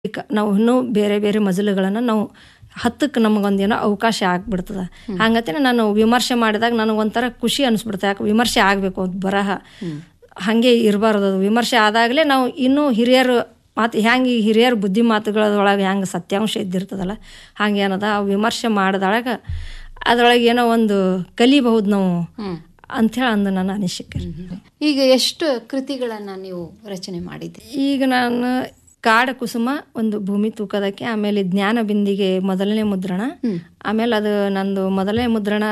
ಕ- ನಾವು ಇನ್ನೂ ಬೇರೆ ಬೇರೆ ಮಜಲುಗಳನ್ನು ನಾವು ಹತ್ತಕ್ಕೆ ನಮಗೊಂದೇನೋ ಅವಕಾಶ ಆಗ್ಬಿಡ್ತದೆ ಹಂಗತೆ ನಾನು ವಿಮರ್ಶೆ ಮಾಡಿದಾಗ ನನಗೊಂಥರ ಖುಷಿ ಅನಿಸ್ಬಿಡ್ತದೆ ಯಾಕೆ ವಿಮರ್ಶೆ ಆಗಬೇಕು ಅದು ಬರಹ ಹಾಗೆ ಇರಬಾರ್ದು ಅದು ವಿಮರ್ಶೆ ಆದಾಗಲೇ ನಾವು ಇನ್ನೂ ಹಿರಿಯರು ಮಾತು ಹೆಂಗೆ ಈ ಹಿರಿಯರ ಬುದ್ಧಿ ಮಾತುಗಳೊಳಗೆ ಹೆಂಗೆ ಸತ್ಯಾಂಶ ಇದ್ದಿರ್ತದಲ್ಲ ಹಂಗೆ ಏನದ ಆ ವಿಮರ್ಶೆ ಮಾಡಿದಾಗ ಅದರೊಳಗೆ ಏನೋ ಒಂದು ಕಲಿಬಹುದು ನಾವು ಅಂಥೇಳಿ ಅಂದು ನನ್ನ ಅನಿಸಿಕೆ ಈಗ ಎಷ್ಟು ಕೃತಿಗಳನ್ನ ನೀವು ರಚನೆ ಮಾಡಿದ್ರಿ ಈಗ ನಾನು ಕಾಡ ಕುಸುಮ ಒಂದು ಭೂಮಿ ತೂಕದಕ್ಕೆ ಆಮೇಲೆ ಜ್ಞಾನ ಬಿಂದಿಗೆ ಮೊದಲನೇ ಮುದ್ರಣ ಆಮೇಲೆ ಅದು ನಂದು ಮೊದಲನೇ ಮುದ್ರಣ